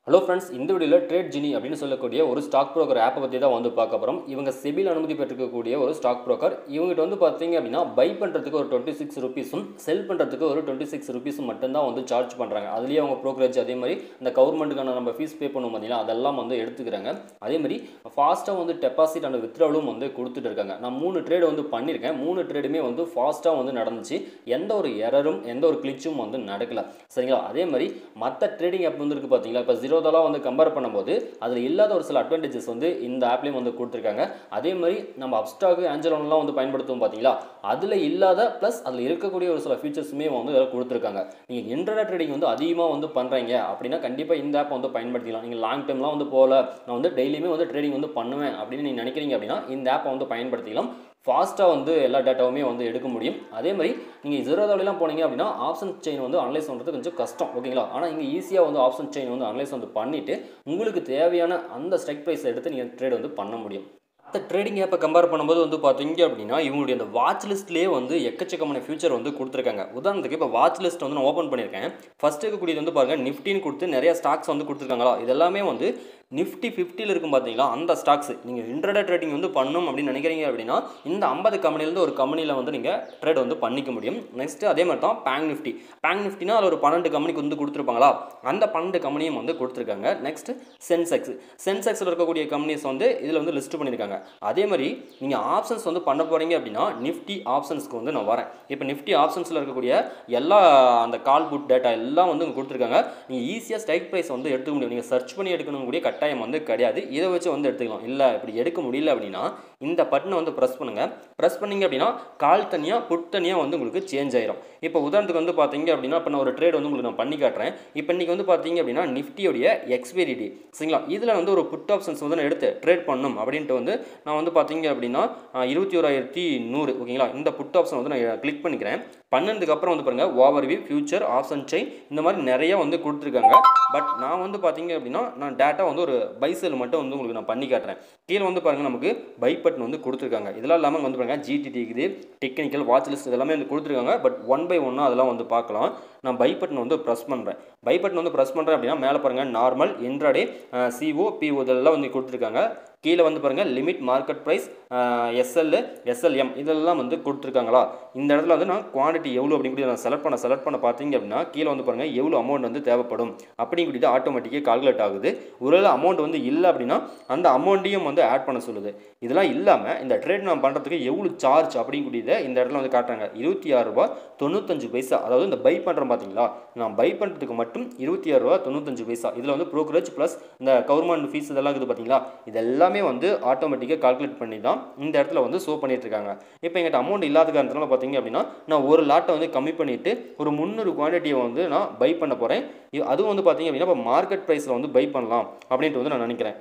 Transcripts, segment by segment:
hello friends இந்த வீடியோவில் trade ஜினி அப்படின்னு சொல்லக்கூடிய ஒரு ஸ்டாக் ப்ரோக்கர் ஆப்பை பற்றி தான் வந்து பார்க்க போகிறோம் இவங்க செபில் அனுமதி பெற்றிருக்கக்கூடிய ஒரு ஸ்டாக் ப்ரோக்கர் இவங்ககிட்ட வந்து பார்த்தீங்க அப்படின்னா பை பண்ணுறதுக்கு ஒரு டுவெண்ட்டி சிக்ஸ் ருபீஸும் செல் பண்ணுறதுக்கு ஒரு டுவெண்ட்டி சிக்ஸ் ருபீஸும் மட்டும்தான் வந்து சார்ஜ் பண்ணுறாங்க அதுலேயே அவங்க ப்ரோக்கரேஜ் அதே மாதிரி இந்த கவர்மெண்ட்டுக்கான நம்ம ஃபீஸ் பே பண்ணுவோம் பார்த்தீங்களா அதெல்லாம் வந்து எடுத்துக்கிறாங்க அதே மாதிரி ஃபாஸ்ட்டாக வந்து டெபாசிட் அண்ட் வித்ட்ராவலும் வந்து கொடுத்துட்டு இருக்காங்க நான் மூணு ட்ரேடு வந்து பண்ணியிருக்கேன் மூணு ட்ரேடுமே வந்து ஃபாஸ்ட்டாக வந்து நடந்துச்சு எந்த ஒரு எரரும் எந்த ஒரு கிளிச்சும் வந்து நடக்கல சரிங்களா அதே மாதிரி மற்ற ட்ரேடிங் ஆப் வந்து இருக்குது பார்த்தீங்களா இப்போ ஜீரோதெல்லாம் வந்து கம்பேர் பண்ணும்போது அதில் இல்லாத ஒரு சில அட்வான்டேஜஸ் வந்து இந்த ஆப்லேயும் வந்து கொடுத்துருக்காங்க அதே மாதிரி நம்ம அப்ஸ்டாக் ஆஞ்சலோன்லாம் வந்து பயன்படுத்துவோம் பார்த்தீங்களா அதில் இல்லாத ப்ளஸ் அதில் இருக்கக்கூடிய ஒரு சில ஃபீச்சர்ஸுமே வந்து அதில் கொடுத்துருக்காங்க நீங்கள் இன்டர்நெட் ட்ரேடிங் வந்து அதிகமாக வந்து பண்ணுறீங்க அப்படின்னா கண்டிப்பாக இந்த ஆப் வந்து பயன்படுத்திக்கலாம் நீங்கள் லாங் டைம்லாம் வந்து போகல நான் வந்து டெய்லியுமே வந்து ட்ரேடிங் வந்து பண்ணுவேன் அப்படின்னு நீங்கள் நினைக்கிறீங்க அப்படின்னா இந்த ஆப்பை வந்து பயன்படுத்திக்கலாம் ஃபாஸ்ட்டாக வந்து எல்லா டேட்டாவுமே வந்து எடுக்க முடியும் அதே மாதிரி நீங்கள் ஜீரோதாவிலாம் போனீங்க அப்படின்னா ஆப்ஷன் செயின் வந்து அனலைஸ் பண்ணுறது கொஞ்சம் கஷ்டம் ஓகேங்களா ஆனால் இங்கே ஈஸியாக வந்து ஆப்ஷன் செயின் வந்து அனலைஸ் வந்து பண்ணிவிட்டு உங்களுக்கு தேவையான அந்த ஸ்ட்ரைக் ப்ரைஸை எடுத்து நீங்கள் ட்ரேட் வந்து பண்ண முடியும் மற்ற ட்ரேடிங் ஆப்பை கம்பேர் பண்ணும்போது வந்து பார்த்தீங்க அப்படின்னா இவங்களுடைய அந்த வாட்ச் லிஸ்ட்லேயே வந்து எக்கச்சக்கமான ஃபியூச்சர் வந்து கொடுத்துருக்காங்க உதாரணத்துக்கு இப்போ வாட்ச் லிஸ்ட் வந்து நான் ஓப்பன் பண்ணியிருக்கேன் ஃபஸ்ட்டு இருக்கக்கூடியது வந்து பாருங்கள் நிஃப்டின்னு கொடுத்து நிறைய ஸ்டாக்ஸ் வந்து கொடுத்துருக்காங்களா இதெல்லாமே வந்து நிஃப்டி ஃபிஃப்டியில் இருக்கும் பார்த்தீங்களா அந்த ஸ்டாக்ஸ் நீங்கள் இன்டர்நெட் ட்ரேடிங் வந்து பண்ணணும் அப்படின்னு நினைக்கிறீங்க அப்படின்னா இந்த ஐம்பது கம்பெனிலேருந்து ஒரு கம்பெனியில் வந்து நீங்கள் ட்ரேட் வந்து பண்ணிக்க முடியும் நெக்ஸ்ட்டு அதே மாதிரி தான் பேங்க் நிஃப்டி பேங்க் நிஃப்டினா அதில் ஒரு பன்னெண்டு கம்பெனிக்கு வந்து கொடுத்துருப்பாங்களா அந்த பன்னெண்டு கம்பெனியும் வந்து கொடுத்துருக்காங்க நெக்ஸ்ட் சென்செக்ஸ் சென்செக்ஸில் இருக்கக்கூடிய கம்பெனிஸ் வந்து இதில் வந்து லிஸ்ட் பண்ணியிருக்காங்க அதே மாதிரி நீங்கள் ஆப்ஷன்ஸ் வந்து பண்ண போகிறீங்க அப்படின்னா நிஃப்டி ஆப்ஷன்ஸ்க்கு வந்து நான் வரேன் இப்போ நிஃப்டி ஆப்ஷன்ஸில் இருக்கக்கூடிய எல்லா அந்த கால் புட் டேட்டா எல்லாம் வந்து இங்கே கொடுத்துருக்காங்க நீங்கள் ஈஸியாக ஸ்ட்ரைக் ப்ரைஸ் வந்து எடுத்துக்க முடியும் நீங்கள் சர்ச் பண்ணி எடுக்கணும் கூடிய கட்டாயம் வந்து கிடையாது இதை வச்சு வந்து எடுத்துக்கலாம் இல்லை இப்படி எடுக்க முடியல அப்படின்னா இந்த பட்டனை வந்து ப்ரெஸ் பண்ணுங்கள் ப்ரெஸ் பண்ணிங்க அப்படின்னா கால் தனியாக புட் தனியாக வந்து உங்களுக்கு சேஞ்ச் ஆயிரும் இப்போ உதாரணத்துக்கு வந்து பார்த்தீங்க அப்படின்னா இப்போ நான் ஒரு ட்ரேட் வந்து உங்களுக்கு நான் பண்ணி காட்டுறேன் இப்போ இன்றைக்கி வந்து பார்த்தீங்க அப்படின்னா நிஃப்டியோடைய எக்ஸ்பைரி டே சரிங்களா இதில் வந்து ஒரு புட் ஆப்ஷன்ஸ் வந்து நான் எடுத்து ட்ரேட் பண்ணணும் அப்படின்ட்டு வந்து நான் வந்து பார்த்தீங்க அப்படின்னா இருபத்தி ஓராயிரத்தி நூறு ஓகேங்களா இந்த புட் ஆப்ஷன் வந்து நான் கிளிக் பண்ணிக்கிறேன் பண்ணதுக்கு அப்புறம் வந்து பாருங்கள் overview future option chain இந்த மாதிரி நிறைய வந்து கொடுத்துருக்காங்க பட் நான் வந்து பார்த்தீங்க அப்படின்னா நான் டேட்டா வந்து ஒரு பை செல் மட்டும் வந்து உங்களுக்கு நான் பண்ணி காட்டுறேன் கீழே வந்து பாருங்கள் நமக்கு பை பட்டன் வந்து கொடுத்துருக்காங்க இதெல்லாம் இல்லாமல் வந்து பாருங்கள் ஜிடிடி இருக்குது டெக்னிக்கல் வாட்ச் லிஸ்ட் இதெல்லாமே வந்து கொடுத்துருக்காங்க பட் ஒன் பை ஒன்னாக அதெல்லாம் வந்து பார்க்கலாம் நான் பை பட்டன் வந்து ப்ரெஸ் பண்ணுறேன் பை பட்டன் வந்து ப்ரெஸ் பண்ணுறேன் அப்படின்னா மேலே பாருங்கள் நார்மல் இன்ட்ராடே சிஓ பிஓ இதெல்லாம் வந்து கொடுத்துருக்காங்க கீழே வந்து பாருங்கள் limit market price SL SLM இதெல்லாம் வந்து கொடுத்துருக்காங்களா இந்த இடத்துல வந்து நான் குவான்டிட்டி எவ்வளோ அப்படிங்கிறது நான் செலக்ட் பண்ண செலக்ட் பண்ண பார்த்தீங்க அப்படின்னா கீழே வந்து பாருங்கள் எவ்வளோ அமௌண்ட் வந்து தேவைப்படும் அப்படிங்கிறது ஆட்டோமேட்டிக்காக கால்குலேட் ஆகுது ஒருவேளை அமௌண்ட் வந்து இல்லை அப்படின்னா அந்த அமௌண்ட்டையும் வந்து ஆட் பண்ண சொல்லுது இதெல்லாம் இல்லாமல் இந்த ட்ரேட் நான் பண்ணுறதுக்கு எவ்வளோ சார்ஜ் அப்படிங்கிறத இந்த இடத்துல வந்து காட்டுறாங்க இருபத்தி ஆறு ரூபா தொண்ணூத்தஞ்சு பைசா அதாவது இந்த பை பண்ணுறோம் பார்த்தீங்களா நான் பை பண்ணுறதுக்கு மட்டும் இருபத்தி ஆறு ரூபா தொண்ணூத்தஞ்சு பைசா இதில் வந்து ப்ரோக்கரேஜ் ப்ளஸ் இந்த கவர்மெண்ட் ஃபீஸ் இதெல்லாம் இருக்குது பார்த்தீங்களா இதெல்லாமே வந்து ஆட்டோமேட்டிக்காக கால்குலேட் பண்ணி தான் இந்த இடத்துல வந்து ஷோ பண்ணிட்டு இருக்காங்க இப்போ எங்கிட்ட அமௌண்ட் இல்லாத காரணத்தினால பார்த்தீங்க அப்படின்னா நான் ஒரு லாட்டை வந்து கம்மி பண்ணிவிட்டு ஒரு முந்நூறு குவான்டிட்டியை வந்து நான் பை பண்ண போகிறேன் அதுவும் வந்து பார்த்தீங்க அப்படின்னா இப்போ மார்க்கெட் ப்ரைஸில் வந்து பை பண்ணலாம் அப்படின்ட்டு வந்து நான் நினைக்கிறேன்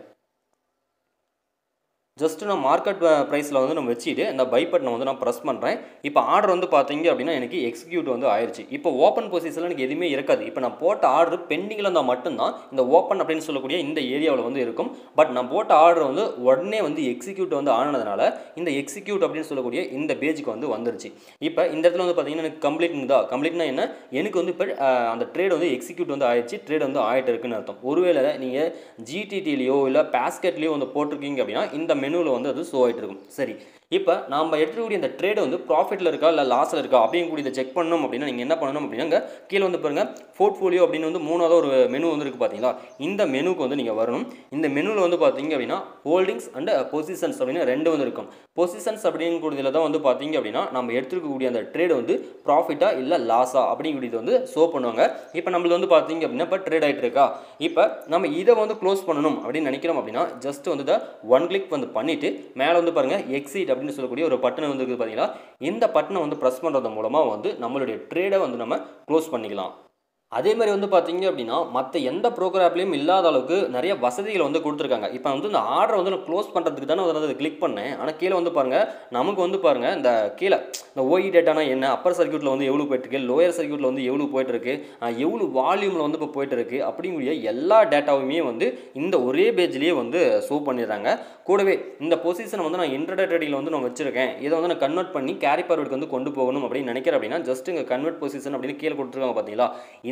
ஜஸ்ட் நான் மார்க்கெட் ப்ரைஸில் வந்து நம்ம வச்சுட்டு இந்த பை பட்டனை வந்து நான் ப்ரெஸ் பண்ணுறேன் இப்போ ஆர்டர் வந்து பார்த்தீங்க அப்படின்னா எனக்கு எக்ஸிக்யூட் வந்து ஆயிடுச்சு இப்போ ஓப்பன் பொசிஷனில் எனக்கு எதுவுமே இருக்காது இப்போ நான் போட்ட ஆர்டர் பெண்டிங்கில் இருந்தால் மட்டும்தான் இந்த ஓப்பன் அப்படின்னு சொல்லக்கூடிய இந்த ஏரியாவில் வந்து இருக்கும் பட் நான் போட்ட ஆர்டர் வந்து உடனே வந்து எக்ஸிக்யூட் வந்து ஆனதுனால இந்த எக்ஸிக்யூட் அப்படின்னு சொல்லக்கூடிய இந்த பேஜுக்கு வந்து வந்துருச்சு இப்போ இந்த இடத்துல வந்து பார்த்தீங்கன்னா எனக்கு கம்ப்ளீட் தான் கம்ப்ளீட்னா என்ன எனக்கு வந்து இப்போ அந்த ட்ரேட் வந்து எக்ஸிக்யூட் வந்து ஆயிடுச்சு ட்ரேட் வந்து ஆகிட்டு இருக்குன்னு அர்த்தம் ஒருவேளை நீங்கள் ஜிடிடிலேயோ இல்லை பேஸ்கெட்லேயோ வந்து போட்டிருக்கீங்க அப்படின்னா இந்த மெனுவில் வந்து அது ஷோ ஆகிட்டு இருக்கும் சரி இப்போ நம்ம எடுத்துக்கூடிய இந்த ட்ரேடு வந்து ப்ராஃபிட்டில் இருக்கா இல்லை லாஸில் இருக்கா அப்படிங்கக்கூடிய இதை செக் பண்ணணும் அப்படின்னா நீங்கள் என்ன பண்ணணும் அப்படின்னா கீழே வந்து பாருங்கள் போர்ட்ஃபோலியோ அப்படின்னு வந்து மூணாவது ஒரு மெனு வந்து இருக்குது பார்த்தீங்களா இந்த மெனுக்கு வந்து நீங்கள் வரணும் இந்த மெனுவில் வந்து பார்த்தீங்க அப்படின்னா ஹோல்டிங்ஸ் அண்ட் பொசிஷன்ஸ் அப்படின்னு ரெண்டு வந்து இருக்கும் பொசிஷன்ஸ் அப்படிங்கக்கூடியதில் தான் வந்து பார்த்தீங்க அப்படின்னா நம்ம எடுத்துருக்கக்கூடிய அந்த ட்ரேடு வந்து ப்ராஃபிட்டா இல்லை லாஸா அப்படிங்கிறது வந்து ஷோ பண்ணுவாங்க இப்போ நம்மளுக்கு வந்து பார்த்தீங்க அப்படின்னா இப்போ ட்ரேட் ஆகிட்டு இருக்கா இப்போ நம்ம இதை வந்து க்ளோஸ் பண்ணணும் அப்படின்னு நினைக்கிறோம் அப்படின்னா ஜஸ்ட் வந்து இதை ஒன் கிளிக் வந்து பண்ணிவிட்டு மேலே வந்து பாருங்கள் எக்ஸிட் அப்படின்னு சொல்லக்கூடிய ஒரு பட்டனை வந்து இருக்குது பார்த்தீங்களா இந்த பட்டனை வந்து ப்ரெஸ் பண்ணுறது மூலமாக வந்து நம்மளுடைய ட்ரேடை வந்து நம்ம க்ளோஸ் பண்ணிக்கலாம் அதே மாதிரி வந்து பார்த்தீங்க அப்படின்னா மற்ற எந்த ப்ரோக்கர் ஆப்லேயும் இல்லாத அளவுக்கு நிறைய வசதிகள் வந்து கொடுத்துருக்காங்க இப்போ வந்து இந்த ஆர்டரை வந்து நான் க்ளோஸ் பண்ணுறதுக்கு தானே வந்து கிளிக் பண்ணேன் ஆனால் கீழே வந்து பாருங்கள் நமக்கு வந்து பாருங்கள் இந்த கீழே இந்த ஓஇ டேட்டானா என்ன அப்பர் சர்க்கியூட்டில் வந்து எவ்வளோ போயிட்டுருக்கு லோயர் சர்க்கியூட்டில் வந்து எவ்வளோ போயிட்டுருக்கு எவ்வளோ வால்யூமில் வந்து இப்போ போயிட்டு இருக்கு அப்படிங்கிற எல்லா டேட்டாவுமே வந்து இந்த ஒரே பேஜ்லேயே வந்து ஷோ பண்ணிடுறாங்க கூடவே இந்த பொசிஷனை வந்து நான் இன்டர்நெட் ட்ரேடிங்கில் வந்து நான் வச்சிருக்கேன் இதை வந்து நான் கன்வெர்ட் பண்ணி கேரி பார்வர்டுக்கு வந்து கொண்டு போகணும் அப்படின்னு நினைக்கிறேன் அப்படின்னா ஜஸ்ட் இங்கே கன்வெர்ட் பொசிஷன் அப்படின்னு கீழே கொடுத்துருக்காங்க பார்த்தீங்களா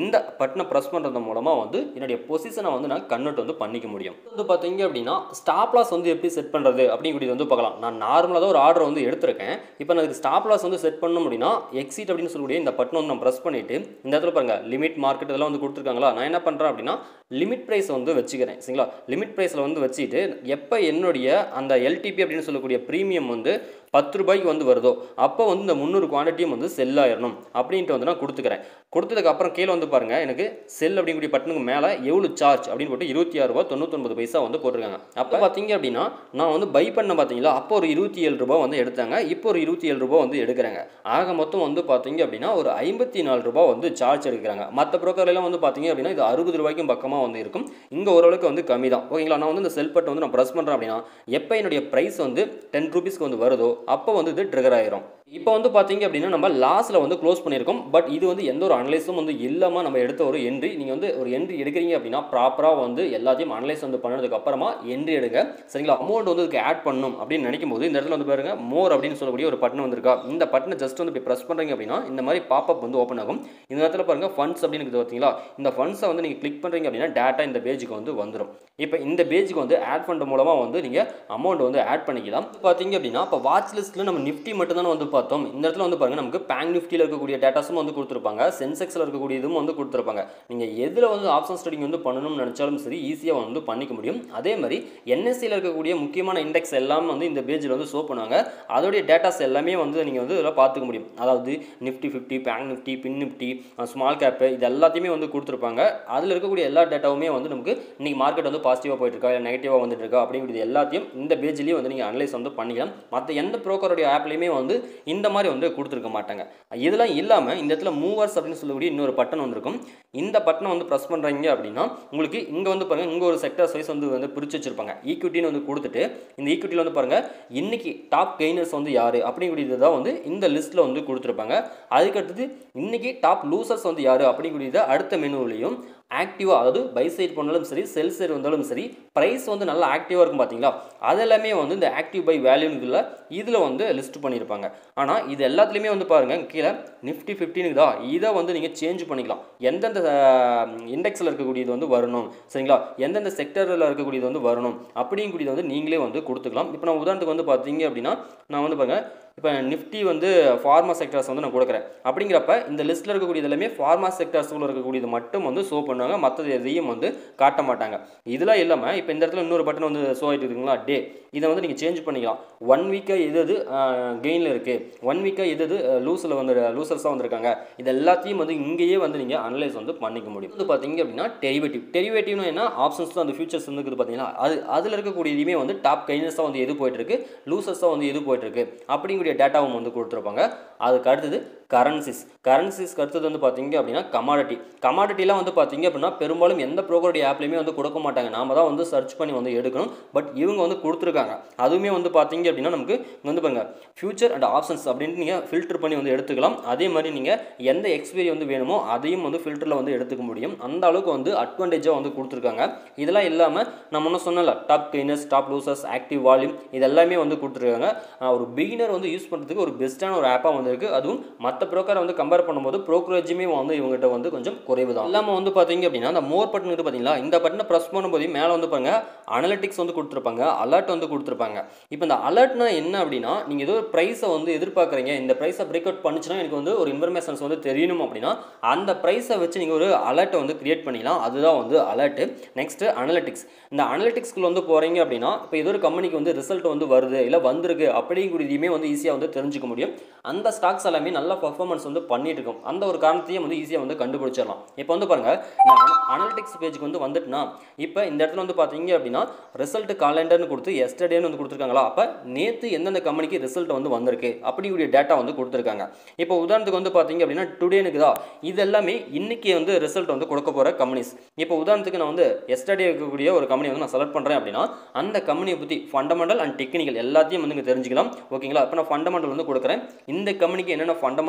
இந்த பட்டனை ப்ரெஸ் பண்ணுறது மூலமாக வந்து என்னுடைய பொசிஷனை வந்து நான் கன்வெர்ட் வந்து பண்ணிக்க முடியும் வந்து பார்த்தீங்க அப்படின்னா ஸ்டாப் லாஸ் வந்து எப்படி செட் பண்ணுறது அப்படிங்கிறது வந்து பார்க்கலாம் நான் நார்மலாக தான் ஒரு ஆர்டர் வந்து எடுத்திருக்கேன் இப்போ நான் அதுக்கு ஸ்டாப் லாஸ் வந்து செட் பண்ண முடியும்னா எக்ஸிட் அப்படின்னு சொல்லக்கூடிய இந்த பட்டன் வந்து நான் ப்ரெஸ் பண்ணிவிட்டு இந்த இடத்துல பாருங்கள் லிமிட் மார்க்கெட் இதெல்லாம் வந்து கொடுத்துருக்காங்களா நான் என்ன பண்ணுறேன் அப்படின்னா லிமிட் ப்ரைஸ் வந்து வச்சுக்கிறேன் சரிங்களா லிமிட் ப்ரைஸில் வந்து வச்சுட்டு எப்போ என்னுடைய அந்த எல்டிபி அப்படின்னு சொல்லக்கூடிய ப்ரீமியம் வந்து பத்து ரூபாய்க்கு வந்து வருதோ அப்போ வந்து இந்த முந்நூறு குவான்டிட்டியும் வந்து செல் ஆயிடணும் அப்படின்ட்டு வந்து நான் கொடுத்துக்கிறேன் கொடுத்ததுக்கு அப்புறம் கீழே வந்து பாருங்கள் எனக்கு செல் அப்படிங்கக்கூடிய பட்டனுக்கு மேலே எவ்வளோ சார்ஜ் அப்படின்னு போட்டு இருபத்தி ஆறு ரூபா தொண்ணூத்தொன்பது பைசா வந்து போட்டிருக்காங்க அப்போ பார்த்தீங்க அப்படின்னா நான் வந்து பை பண்ண பார்த்தீங்களா அப்போ ஒரு இருபத்தி ஏழு ரூபா வந்து எடுத்தாங்க இப்போ ஒரு இருபத்தி ஏழு ரூபா வந்து எடுக்கிறாங்க ஆக மொத்தம் வந்து பார்த்தீங்க அப்படின்னா ஒரு ஐம்பத்தி நாலு ரூபா வந்து சார்ஜ் எடுக்கிறாங்க மற்ற ப்ரோக்கர்லாம் வந்து பார்த்தீங்க அப்படின்னா இது அறுபது ரூபாய்க்கும் பக்கமாக வந்து இருக்கும் இங்கே ஓரளவுக்கு வந்து கம்மி தான் ஓகேங்களா நான் வந்து இந்த செல் பட்டன் வந்து நான் ப்ரெஸ் பண்ணுறேன் அப்படின்னா எப்போ என்னுடைய ப்ரைஸ் வந்து டென் ருபீஸ்க்கு வந்து வருதோ அப்போ வந்து இது ட்ரிகர் ஆயிரும் இப்போ வந்து பார்த்தீங்க அப்படின்னா நம்ம லாஸில் வந்து க்ளோஸ் பண்ணியிருக்கோம் பட் இது வந்து எந்த ஒரு அனலைஸும் வந்து இல்லாமல் நம்ம எடுத்த ஒரு என்ட்ரி நீங்கள் வந்து ஒரு என்ட்ரி எடுக்கிறீங்க அப்படின்னா ப்ராப்பராக வந்து எல்லாத்தையும் அனலைஸ் வந்து பண்ணதுக்கு அப்புறமா என்ட்ரி எடுங்க சரிங்களா அமௌண்ட் வந்து இதுக்கு ஆட் பண்ணணும் அப்படின்னு நினைக்கும் போது இந்த இடத்துல வந்து பாருங்க மோர் அப்படின்னு சொல்லக்கூடிய ஒரு பட்டன் வந்திருக்கா இந்த பட்டனை ஜஸ்ட் வந்து இப்படி ப்ரெஸ் பண்ணுறீங்க அப்படின்னா இந்த மாதிரி பாப்பப் வந்து ஓப்பன் ஆகும் இந்த இடத்துல பாருங்க ஃபண்ட்ஸ் அப்படின்னு இருக்குது பார்த்தீங்களா இந்த ஃபண்ட்ஸை வந்து நீங்கள் கிளிக் பண்ணுறீங்க அப்படின்னா டேட்டா இந்த பேஜுக்கு வந்து வந்துடும் இப்போ இந்த பேஜுக்கு வந்து ஆட் பண்ணுற மூலமாக வந்து நீங்கள் அமௌண்ட் வந்து ஆட் பண்ணிக்கலாம் பார்த்தீங்க அப்படின்னா இப்போ வாட்ச் லிஸ்ட்டில் நம்ம நிஃப்டி மட்டும் தான் வந்து பார்த்தோம் இந்த இடத்துல வந்து பாருங்கள் நமக்கு பேங்க் நிஃப்டியில் இருக்கக்கூடிய டேட்டாஸும் வந்து கொடுத்துருப்பாங்க சென்செக்ஸில் இருக்கக்கூடிய இதுவும் வந்து கொடுத்துருப்பாங்க நீங்கள் எதில் வந்து ஆப்ஷன்ஸ் ட்ரேடிங் வந்து பண்ணணும்னு நினச்சாலும் சரி ஈஸியாக வந்து பண்ணிக்க முடியும் அதே மாதிரி என்எஸ்சியில் இருக்கக்கூடிய முக்கியமான இண்டெக்ஸ் எல்லாம் வந்து இந்த பேஜில் வந்து ஷோ பண்ணுவாங்க அதோடைய டேட்டாஸ் எல்லாமே வந்து நீங்கள் வந்து இதில் பார்த்துக்க முடியும் அதாவது Nifty fifty bank Nifty fin Nifty small cap இது எல்லாத்தையுமே வந்து கொடுத்துருப்பாங்க அதில் இருக்கக்கூடிய எல்லா டேட்டாவுமே வந்து நமக்கு இன்றைக்கி மார்க்கெட் வந்து பாசிட்டிவாக போயிட்டு இருக்கா இல்லை நெகட்டிவாக வந்துட்டு இருக்கா அப்படிங்கிறது எல்லாத்தையும் இந்த பேஜ்லேயே வந்து நீங்கள் அனலைஸ் வந்து பண்ணிக்கலாம் மற்ற எந்த ப்ரோக்கருடைய ஆப்லேயுமே வந்து இந்த மாதிரி வந்து கொடுத்துருக்க மாட்டாங்க இதெல்லாம் இல்லாமல் இந்த இடத்துல மூவர்ஸ் அப்படின்னு சொல்லக்கூடிய இன்னொரு பட்டன் வந்திருக்கும் இந்த பட்டனை வந்து ப்ரெஸ் பண்ணுறீங்க அப்படின்னா உங்களுக்கு இங்கே வந்து பாருங்கள் இங்கே ஒரு செக்டர் சைஸ் வந்து வந்து பிரித்து வச்சிருப்பாங்க ஈக்விட்டின்னு வந்து கொடுத்துட்டு இந்த ஈக்விட்டியில் வந்து பாருங்கள் இன்னைக்கு டாப் கெய்னர்ஸ் வந்து யார் அப்படிங்கிறது தான் வந்து இந்த லிஸ்ட்டில் வந்து கொடுத்துருப்பாங்க அதுக்கடுத்தது இன்னைக்கு டாப் லூசர்ஸ் வந்து யார் அப்படிங்கிறத அடுத்த மெனுவிலையும் ஆக்டிவாக அதாவது பை சைட் பண்ணாலும் சரி செல் சைடு வந்தாலும் சரி ப்ரைஸ் வந்து நல்லா ஆக்டிவாக இருக்கும் பார்த்தீங்களா அதெல்லாமே வந்து இந்த ஆக்டிவ் பை வேல்யூன்னு இதில் வந்து லிஸ்ட் பண்ணியிருப்பாங்க ஆனால் இது எல்லாத்துலேயுமே வந்து பாருங்கள் கீழே நிஃப்டி ஃபிஃப்டினுக்கு தான் இதை வந்து நீங்கள் சேஞ்ச் பண்ணிக்கலாம் எந்தெந்த இண்டெக்ஸில் இருக்கக்கூடியது வந்து வரணும் சரிங்களா எந்தெந்த செக்டரில் இருக்கக்கூடியது வந்து வரணும் அப்படிங்கக்கூடியது வந்து நீங்களே வந்து கொடுத்துக்கலாம் இப்போ நான் உதாரணத்துக்கு வந்து பார்த்தீங்க அப்படின்னா நான் வந்து பாருங்கள் இப்போ நிஃப்டி வந்து ஃபார்மா செக்டர்ஸ் வந்து நான் கொடுக்குறேன் அப்படிங்கிறப்ப இந்த லிஸ்ட்டில் இருக்கக்கூடியது எல்லாமே ஃபார்மா செக்டர்ஸுக்குள்ள இருக்கக்கூடியது மட்டும் வந்து ஷோ பண்ணுவாங்க மற்றது எதையும் வந்து காட்ட மாட்டாங்க இதெல்லாம் இல்லாமல் இப்போ இந்த இடத்துல இன்னொரு பட்டன் வந்து ஷோ ஆகிட்டு இருக்குங்களா டே இதை வந்து நீங்கள் சேஞ்ச் பண்ணிக்கலாம் ஒன் வீக்காக எது எது கெயினில் இருக்குது ஒன் வீக்காக எது எது லூஸில் வந்து லூசர்ஸாக வந்திருக்காங்க இது எல்லாத்தையும் வந்து இங்கேயே வந்து நீங்கள் அனலைஸ் வந்து பண்ணிக்க முடியும் வந்து பார்த்தீங்க அப்படின்னா டெரிவேட்டிவ் டெரிவேட்டிவ்னு என்ன ஆப்ஷன்ஸ் அந்த ஃபியூச்சர்ஸ் வந்து இருக்குது பார்த்தீங்களா அது அதில் இருக்கக்கூடியதுமே வந்து டாப் கைனஸாக வந்து எது போயிட்டுருக்கு லூசர்ஸாக வந்து எது போயிட்டுருக்கு அப்படிங்கிற டேட்டாவும் வந்து கொடுத்துருப்பாங்க அதுக்கு அடுத்தது கரன்சிஸ் கரன்சிஸ்க்கு அடுத்தது வந்து பார்த்தீங்க அப்படின்னா கமாடிட்டி கமாடிட்டிலாம் வந்து பார்த்தீங்க அப்படின்னா பெரும்பாலும் எந்த ப்ரோக்கருடைய ஆப்லையுமே வந்து கொடுக்க மாட்டாங்க நாம தான் வந்து சர்ச் பண்ணி வந்து எடுக்கணும் பட் இவங்க வந்து கொடுத்துருக்காங்க அதுவுமே வந்து பார்த்தீங்க அப்படின்னா நமக்கு இங்க வந்து பாருங்க ஃபியூச்சர் அண்ட் ஆப்ஷன்ஸ் அப்படின்ட்டு நீங்கள் ஃபில்டர் பண்ணி வந்து எடுத்துக்கலாம் அதே மாதிரி நீங்கள் எந்த எக்ஸ்பீரி வந்து வேணுமோ அதையும் வந்து ஃபில்டரில் வந்து எடுத்துக்க முடியும் அந்த அளவுக்கு வந்து அட்வான்டேஜாக வந்து கொடுத்துருக்காங்க இதெல்லாம் இல்லாமல் நம்ம ஒன்றும் சொன்னல top gainers top losers active volume இது எல்லாமே வந்து கொடுத்துருக்காங்க ஆஹ் ஒரு பிகினர் வந்து யூஸ் பண்ணுறதுக்கு ஒரு பெஸ்ட்டான ஒரு ஆப்பாக வந்திருக்கு அதுவும் மற்ற ப்ரோக்கரை வந்து கம்பேர் பண்ணும்போது ப்ரோக்கரேஜுமே வந்து இவங்ககிட்ட வந்து கொஞ்சம் குறைவு தான் இல்லாமல் வந்து பார்த்தீங்க அப்படின்னா அந்த மோர் பட்டன் இருக்குது பார்த்தீங்களா இந்த பட்டனை ப்ரெஸ் பண்ணும்போது மேலே வந்து பாருங்க அனலிட்டிக்ஸ் வந்து கொடுத்துருப்பாங்க அலர்ட் வந்து கொடுத்துருப்பாங்க இப்போ இந்த அலர்ட்னா என்ன அப்படின்னா நீங்கள் ஏதோ ஒரு ப்ரைஸை வந்து எதிர்பார்க்குறீங்க இந்த ப்ரைஸை பிரேக் அவுட் பண்ணுச்சுன்னா எனக்கு வந்து ஒரு இன்ஃபர்மேஷன்ஸ் வந்து தெரியணும் அப்படின்னா அந்த ப்ரைஸை வச்சு நீங்கள் ஒரு அலர்ட்டை வந்து கிரியேட் பண்ணிக்கலாம் அதுதான் வந்து அலர்ட்டு நெக்ஸ்ட்டு அனலிட்டிக்ஸ் இந்த அனலிட்டிக்ஸ்குள்ள வந்து போகிறீங்க அப்படின்னா இப்போ ஏதோ ஒரு கம்பெனிக்கு வந்து ரிசல்ட் வந்து வருது இல்லை வந்திருக்கு அப்படிங்கிறதையுமே வந்து ஈஸியாக வந்து தெரிஞ்சுக்க முடியும் அந்த ஸ்டாக்ஸ் எல்லாமே நல்ல பர்ஃபார்மன்ஸ் வந்து பண்ணிட்டு இருக்கும் அந்த ஒரு காரணத்தையும் வந்து ஈஸியாக வந்து கண்டுபிடிச்சிடலாம் இப்போ வந்து பாருங்க இந்த அனலிட்டிக்ஸ் பேஜுக்கு வந்து வந்துட்டுனா இப்போ இந்த இடத்துல வந்து பார்த்தீங்க அப்படின்னா ரிசல்ட் காலண்டர்னு கொடுத்து எஸ்டர்டேன்னு வந்து கொடுத்துருக்காங்களா அப்போ நேற்று எந்தெந்த கம்பெனிக்கு ரிசல்ட் வந்து வந்திருக்கு அப்படிங்கிற டேட்டா வந்து கொடுத்துருக்காங்க இப்போ உதாரணத்துக்கு வந்து பார்த்தீங்க அப்படின்னா டுடேனுக்கு தான் இது எல்லாமே இன்னைக்கு வந்து ரிசல்ட் வந்து கொடுக்க போகிற கம்பெனிஸ் இப்போ உதாரணத்துக்கு நான் வந்து எஸ்டர்டே இருக்கக்கூடிய ஒரு கம்பெனி வந்து நான் செலக்ட் பண்ணுறேன் அப்படின்னா அந்த கம்பெனியை பற்றி ஃபண்டமெண்டல் அண்ட் டெக்னிக்கல் எல்லாத்தையும் வந்து இங்கே தெரிஞ்சுக்கலாம் ஓகேங்களா இப்போ நான் ஃபண்டமெண்டல் வந்து கொடுக்குறேன் இந்த கம்பெனிக்கு என்னென்ன ஃபண்டமெண்டல்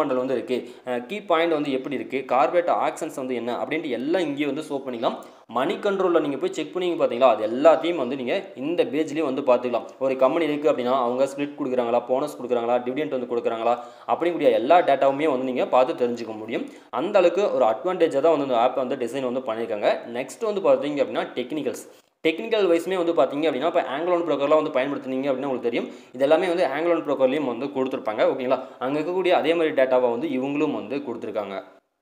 மாடல் வந்து இருக்குது கீ பாயிண்ட் வந்து எப்படி இருக்குது கார்பரேட் ஆக்ஷன்ஸ் வந்து என்ன அப்படின்ட்டு எல்லாம் இங்கேயே வந்து ஷோ பண்ணிக்கலாம் மணி கண்ட்ரோலில் நீங்கள் போய் செக் பண்ணி பார்த்தீங்களா அது எல்லாத்தையும் வந்து நீங்கள் இந்த பேஜ்லேயே வந்து பார்த்துக்கலாம் ஒரு கம்பெனி இருக்குது அப்படின்னா அவங்க ஸ்பிளிட் கொடுக்குறாங்களா போனஸ் கொடுக்குறாங்களா டிவிடெண்ட் வந்து கொடுக்குறாங்களா அப்படிங்கக்கூடிய எல்லா டேட்டாவுமே வந்து நீங்கள் பார்த்து தெரிஞ்சுக்க முடியும் அந்த அளவுக்கு ஒரு அட்வான்டேஜாக தான் வந்து இந்த ஆப்பை வந்து டிசைன் வந்து பண்ணியிருக்காங்க நெக்ஸ்ட் வந்து பார்த்தீங்க அப்படின்னா டெக்னிக்கல்ஸ் டெக்னிக்கல் வைஸ்மே வந்து பார்த்தீங்க அப்படின்னா இப்போ ஆங்கிலோன் ப்ரோக்கர்லாம் வந்து பயன்படுத்துனீங்க அப்படின்னா உங்களுக்கு தெரியும் இது எல்லாமே வந்து ஆங்கிலோன் ப்ரோக்கர்லேயும் வந்து கொடுத்துருப்பாங்க ஓகேங்களா அங்கே இருக்கக்கூடிய அதே மாதிரி டேட்டாவை வந்து இவங்களும் வந்து கொடுத்துருக்காங்க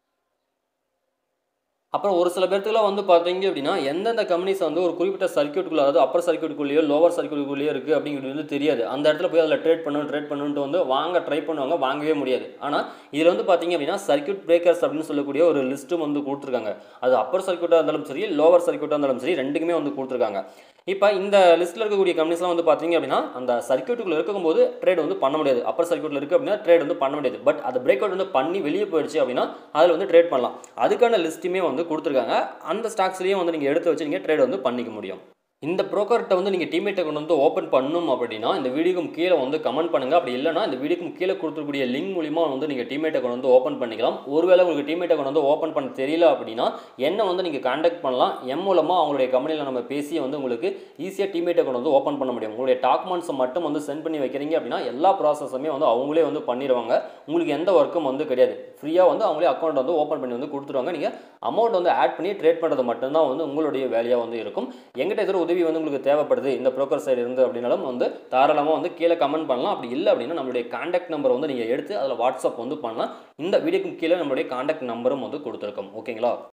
அப்புறம் ஒரு சில பேர்த்துக்குலாம் வந்து பார்த்தீங்க அப்படின்னா எந்தெந்த கம்பெனிஸ் வந்து ஒரு குறிப்பிட்ட சர்க்கியூட்டுக்குள்ள அதாவது அப்பர் சர்க்கியூட்டுக்குள்ளேயோ லோவர் சர்க்கியூட்டுக்குள்ளேயோ இருக்குது அப்படிங்கிறது வந்து தெரியாது அந்த இடத்துல போய் அதில் ட்ரேட் பண்ணணும் ட்ரேட் பண்ணணுன்ட்டு வந்து வாங்க ட்ரை பண்ணுவாங்க வாங்கவே முடியாது ஆனால் இதில் வந்து பார்த்தீங்க அப்படின்னா சர்க்கியூட் பிரேக்கர்ஸ் அப்படின்னு சொல்லக்கூடிய ஒரு லிஸ்ட்டும் வந்து கொடுத்துருக்காங்க அது அப்பர் சர்க்கியூட்டாக இருந்தாலும் சரி லோவர் சர்க்கியூட்டாக இருந்தாலும் சரி ரெண்டுக்குமே வந்து கொடுத்துருக்காங்க இப்போ இந்த லிஸ்ட்டில் இருக்கக்கூடிய கம்பெனிஸ்லாம் வந்து பார்த்தீங்க அப்படின்னா அந்த சர்க்கியூட்டுக்குள்ள இருக்கும்போது ட்ரேட் வந்து பண்ண முடியாது அப்பர் சர்க்கியூட்டில் இருக்குது அப்படின்னா ட்ரேட் வந்து பண்ண முடியாது பட் அது பிரேக் அவுட் வந்து பண்ணி வெளியே போயிடுச்சு அப்படின்னா அதில் வந்து ட்ரேட் பண்ணலாம் அதுக்கான லிஸ்ட்டுமே வந்து கொடுத்துருக்காங்க அந்த ஸ்டாக்ஸ்லேயும் வந்து நீங்கள் எடுத்து வச்சு நீங்கள் ட்ரேட் வந்து பண்ணிக்க முடியும் இந்த ப்ரோக்கர்கிட்ட வந்து நீங்கள் டீமேட் அக்கௌண்ட் வந்து ஓப்பன் பண்ணணும் அப்படின்னா இந்த வீடியோக்கும் கீழே வந்து கமெண்ட் பண்ணுங்கள் அப்படி இல்லைனா இந்த வீடியோக்கும் கீழே கொடுத்துருக்கூடிய லிங்க் மூலிமா வந்து நீங்கள் டீமேட் அக்கௌண்ட் வந்து ஓப்பன் பண்ணிக்கலாம் ஒருவேளை உங்களுக்கு டீமேட் அக்கௌண்ட் வந்து ஓப்பன் பண்ண தெரியல அப்படின்னா என்ன வந்து நீங்கள் காண்டாக்ட் பண்ணலாம் எம் மூலமாக அவங்களுடைய கம்பெனியில் நம்ம பேசி வந்து உங்களுக்கு ஈஸியாக டீமேட் அக்கௌண்ட் வந்து ஓப்பன் பண்ண முடியும் உங்களுடைய டாக்குமெண்ட்ஸை மட்டும் வந்து சென்ட் பண்ணி வைக்கிறீங்க அப்படின்னா எல்லா ப்ராசஸுமே வந்து அவங்களே வந்து பண்ணிடுவாங்க உங்களுக்கு எந்த ஒர்க்கும் வந்து கிடையாது ஃப்ரீயாக வந்து அவங்களே அக்கௌண்ட் வந்து ஓப்பன் பண்ணி வந்து கொடுத்துருவாங்க நீங்கள் அமௌண்ட் வந்து ஆட் பண்ணி ட்ரேட் பண்ணுறது மட்டும்தான் வந்து உங்களுடைய வேலையாக வந்து இருக்கும் எங்கிட்ட எதிர உதவி வந்து உங்களுக்கு தேவைப்படுது இந்த ப்ரோக்கர் சைடு இருந்து அப்படின்னாலும் வந்து தாராளமாக வந்து கீழே கமெண்ட் பண்ணலாம் அப்படி இல்லை அப்படின்னா நம்மளுடைய காண்டாக்ட் நம்பர் வந்து நீங்கள் எடுத்து அதில் வாட்ஸ்அப் வந்து பண்ணலாம் இந்த வீடியோக்கு கீழே நம்மளுடைய காண்டாக்ட் நம்பரும் வந்து கொடுத்துருக்கோம் ஓகேங்களா